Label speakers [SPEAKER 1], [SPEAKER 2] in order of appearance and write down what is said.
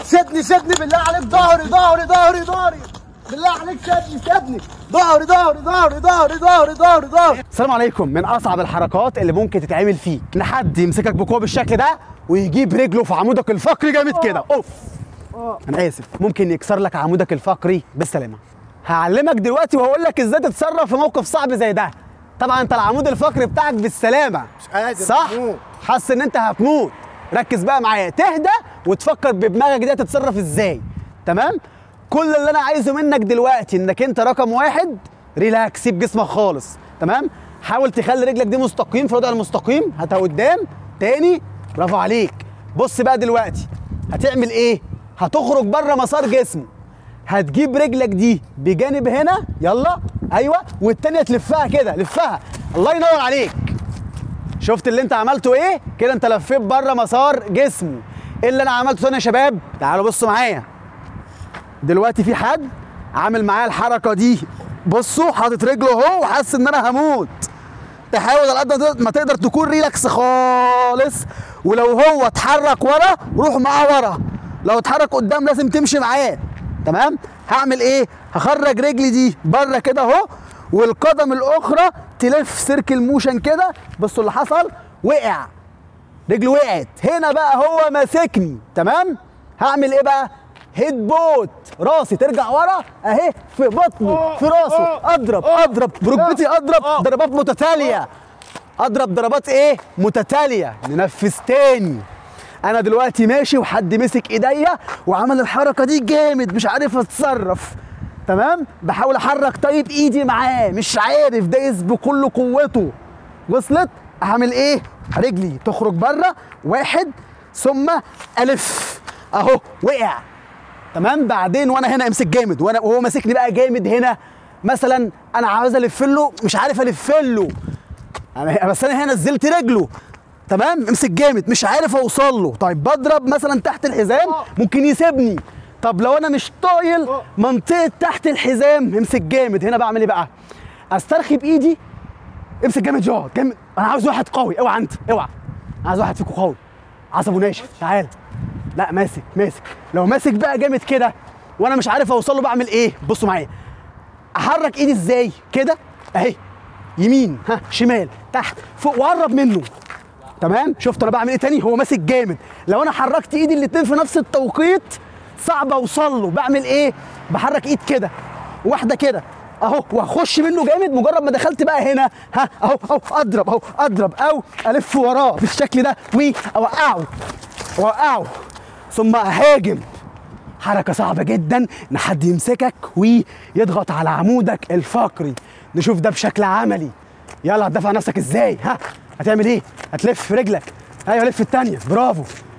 [SPEAKER 1] سيبني سيبني بالله عليك ظهري ظهري ظهري ظهري بالله عليك سيبني سيبني ظهري ظهري ظهري ظهري ظهري ظهري ظهري
[SPEAKER 2] السلام عليكم من اصعب الحركات اللي ممكن تتعمل فيك ان حد يمسكك بقوه بالشكل ده ويجيب رجله في عمودك الفقري جامد كده اوف انا اسف ممكن يكسر لك عمودك الفقري بالسلامه هعلمك دلوقتي وهقول لك ازاي تتصرف في موقف صعب زي ده طبعا انت العمود الفقري بتاعك بالسلامه
[SPEAKER 1] مش قادر
[SPEAKER 2] صح
[SPEAKER 1] هموت.
[SPEAKER 2] حاسس ان انت هتموت ركز بقى معايا تهدى وتفكر بدماغك دي تتصرف ازاي تمام كل اللي انا عايزه منك دلوقتي انك انت رقم واحد ريلاكس سيب جسمك خالص تمام حاول تخلي رجلك دي مستقيم في الوضع المستقيم هاتها قدام تاني برافو عليك بص بقى دلوقتي هتعمل ايه هتخرج بره مسار جسمه هتجيب رجلك دي بجانب هنا يلا ايوه والتانيه تلفها كده لفها الله ينور عليك شفت اللي انت عملته ايه كده انت لفيت بره مسار جسمه ايه اللي انا عملته تاني يا شباب تعالوا بصوا معايا دلوقتي في حد عامل معايا الحركه دي بصوا حاطط رجله اهو وحاسس ان انا هموت تحاول على قد ما تقدر تكون ريلاكس خالص ولو هو اتحرك ورا روح معاه ورا لو اتحرك قدام لازم تمشي معاه تمام هعمل ايه هخرج رجلي دي بره كده اهو والقدم الاخرى تلف سيركل موشن كده بصوا اللي حصل وقع رجله وقعت هنا بقى هو ماسكني تمام هعمل ايه بقى هيد بوت راسي ترجع ورا اهي في بطنه في راسه اضرب اضرب بركبتي اضرب ضربات متتاليه اضرب ضربات ايه متتاليه ننفذ تاني انا دلوقتي ماشي وحد مسك ايديا وعمل الحركه دي جامد مش عارف اتصرف تمام بحاول احرك طيب ايدي معاه مش عارف دايس بكل قوته وصلت اعمل ايه رجلي تخرج بره واحد ثم الف اهو وقع تمام بعدين وانا هنا امسك جامد وانا وهو ماسكني بقى جامد هنا مثلا انا عاوز الف له مش عارف الف له انا بس انا هنا نزلت رجله تمام امسك جامد مش عارف اوصل له طيب بضرب مثلا تحت الحزام ممكن يسيبني طب لو انا مش طايل منطقه تحت الحزام امسك جامد هنا بعمل ايه بقى استرخي بايدي امسك جامد جوه جامد انا عاوز واحد قوي اوعى انت اوعى انا عايز واحد فيكم قوي عصبه ناشف تعال لا ماسك ماسك لو ماسك بقى جامد كده وانا مش عارف اوصل له بعمل ايه بصوا معايا احرك ايدي ازاي كده اهي يمين ها شمال تحت فوق وقرب منه تمام شفت انا بعمل ايه تاني هو ماسك جامد لو انا حركت ايدي الاتنين في نفس التوقيت صعب اوصل له بعمل ايه بحرك ايد كده واحده كده اهو واخش منه جامد مجرد ما دخلت بقى هنا ها اهو اهو اضرب اهو اضرب او الف وراه بالشكل ده واوقعه اوقعه ثم اهاجم حركه صعبه جدا ان حد يمسكك ويضغط على عمودك الفقري نشوف ده بشكل عملي يلا هتدافع عن نفسك ازاي ها هتعمل ايه هتلف رجلك ايوه لف التانية برافو